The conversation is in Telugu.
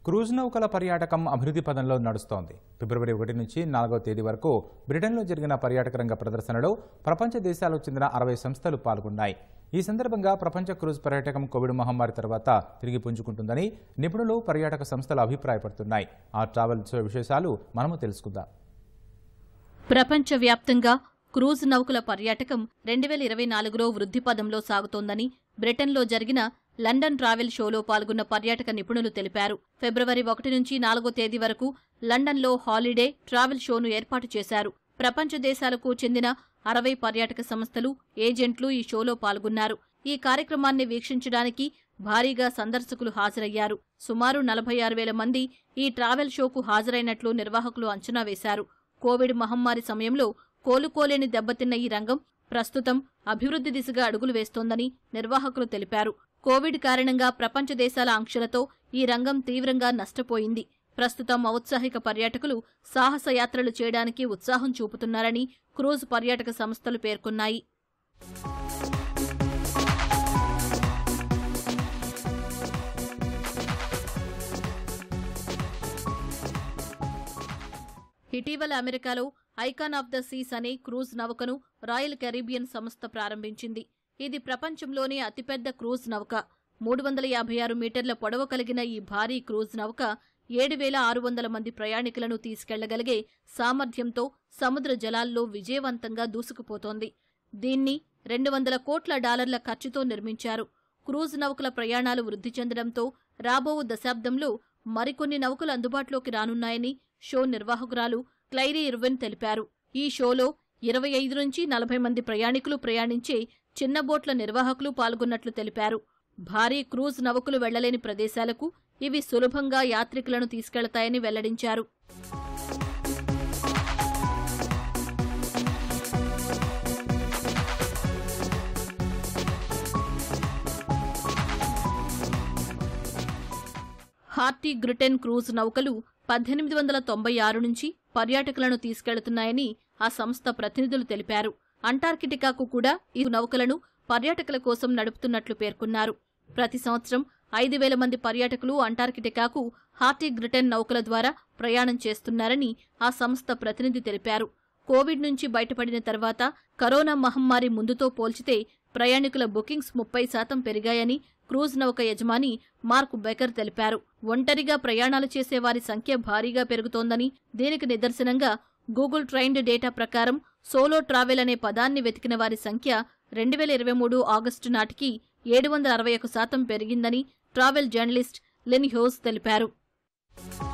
క్రూజ్ నౌకల పర్యాటకం అభివృద్ధి పదంలో నడుస్తోంది ఫిబ్రవరి ఒకటి నుంచి నాలుగవ తేదీ వరకు బ్రిటన్లో జరిగిన పర్యాటక రంగ ప్రదర్శనలో ప్రపంచ దేశాలకు చెందిన అరవై సంస్థలు పాల్గొన్నాయి ఈ సందర్భంగా ప్రపంచ క్రూజ్ పర్యాటకం కోవిడ్ మహమ్మారి తర్వాత తిరిగి పుంజుకుంటుందని నిపుణులు పర్యాటక సంస్థలు అభిప్రాయపడుతున్నాయి ఆ ట్రావెల్ విశేషాలు మనము తెలుసుకుందాం ప్రపంచవ్యాప్తంగా క్రూజ్ నౌకల పర్యాటకం రెండు వేల ఇరవై నాలుగులో వృద్ధి పదంలో సాగుతోందని బ్రిటన్లో జరిగిన లండన్ ట్రావెల్ షోలో పాల్గొన్న పర్యాటక నిపుణులు తెలిపారు ఫిబ్రవరి ఒకటి నుంచి నాలుగో తేదీ వరకు లండన్లో హాలిడే ట్రావెల్ షోను ఏర్పాటు చేశారు ప్రపంచ దేశాలకు చెందిన అరవై పర్యాటక సంస్థలు ఏజెంట్లు ఈ షోలో పాల్గొన్నారు ఈ కార్యక్రమాన్ని వీక్షించడానికి భారీగా సందర్శకులు హాజరయ్యారు సుమారు నలభై ఆరు వేల మంది ఈ ట్రావెల్ షోకు హాజరైనట్లు నిర్వాహకులు అంచనా వేశారు కోవిడ్ మహమ్మారి సమయంలో కోలుకోలేని దెబ్బతిన్న ఈ రంగం ప్రస్తుతం అభివృద్ధి దిశగా అడుగులు వేస్తోందని నిర్వాహకులు తెలిపారు కోవిడ్ కారణంగా ప్రపంచ దేశాల ఆంక్షలతో ఈ రంగం తీవ్రంగా నష్టపోయింది ప్రస్తుతం ఔత్సాహిక పర్యాటకులు సాహస యాత్రలు చేయడానికి ఉత్సాహం చూపుతున్నారని క్రూజ్ పర్యాటక సంస్థలు పేర్కొన్నాయి ఇటీవల అమెరికాలో ఐకాన్ ఆఫ్ ద సీస్ అనే క్రూజ్ నౌకను రాయల్ కెరీబియన్ సంస్థ ప్రారంభించింది ఇది ప్రపంచంలోనే అతిపెద్ద క్రూజ్ నౌక మూడు వందల యాభై ఆరు మీటర్ల పొడవు కలిగిన ఈ భారీ క్రూజ్ నౌక ఏడు వేల ఆరు వందల మంది ప్రయాణికులను తీసుకెళ్లగలిగే సామర్థ్యంతో సముద్ర జలాల్లో విజయవంతంగా దూసుకుపోతోంది దీన్ని రెండు వందల కోట్ల డాలర్ల ఖర్చుతో నిర్మించారు క్రూజ్ నౌకల ప్రయాణాలు వృద్ధి చెందడంతో రాబో దశాబ్దంలో మరికొన్ని నౌకలు అందుబాటులోకి రానున్నాయని షో నిర్వాహకురాలు క్లైరీ ఇర్విన్ తెలిపారు ఈ షోలో ఇరవై ఐదు నుంచి నలభై మంది ప్రయాణికులు ప్రయాణించే చిన్న బోట్ల నిర్వాహకులు పాల్గొన్నట్లు తెలిపారు భారీ క్రూజ్ నౌకలు వెళ్లలేని ప్రదేశాలకు ఇవి సులభంగా యాత్రికులను తీసుకెళ్తాయని వెల్లడించారు హార్టీ గ్రిటెన్ క్రూజ్ నౌకలు పద్దెనిమిది వందల తొంభై ఆరు నుంచి పర్యాటకులను తీసుకెళ్తున్నాయని ఆ సంస్థ ప్రతినిధులు తెలిపారు అంటార్కిటికాకు కూడా ఈ నౌకలను పర్యాటకుల కోసం నడుపుతున్నట్లు పేర్కొన్నారు ప్రతి సంవత్సరం ఐదు వేల మంది పర్యాటకులు అంటార్కిటికాకు హార్టీ గ్రిటెన్ నౌకల ద్వారా ప్రయాణం చేస్తున్నారని ఆ సంస్థ ప్రతినిధి తెలిపారు కోవిడ్ నుంచి బయటపడిన తర్వాత కరోనా మహమ్మారి ముందుతో పోల్చితే ప్రయాణికుల బుకింగ్స్ ముప్పై శాతం పెరిగాయని క్రూజ్ నౌక యజమాని మార్క్ బెకర్ తెలిపారు ఒంటరిగా ప్రయాణాలు చేసే వారి సంఖ్య భారీగా పెరుగుతోందని దీనికి నిదర్శనంగా గూగుల్ ట్రైన్డ్ డేటా ప్రకారం సోలో ట్రావెల్ అనే పదాన్ని వెతికిన వారి సంఖ్య రెండు వేల ఇరవై మూడు ఆగస్టు నాటికి ఏడు వందల అరవై ఒక శాతం పెరిగిందని ట్రావెల్ జర్నలిస్ట్ లెన్ హ్యోస్ తెలిపారు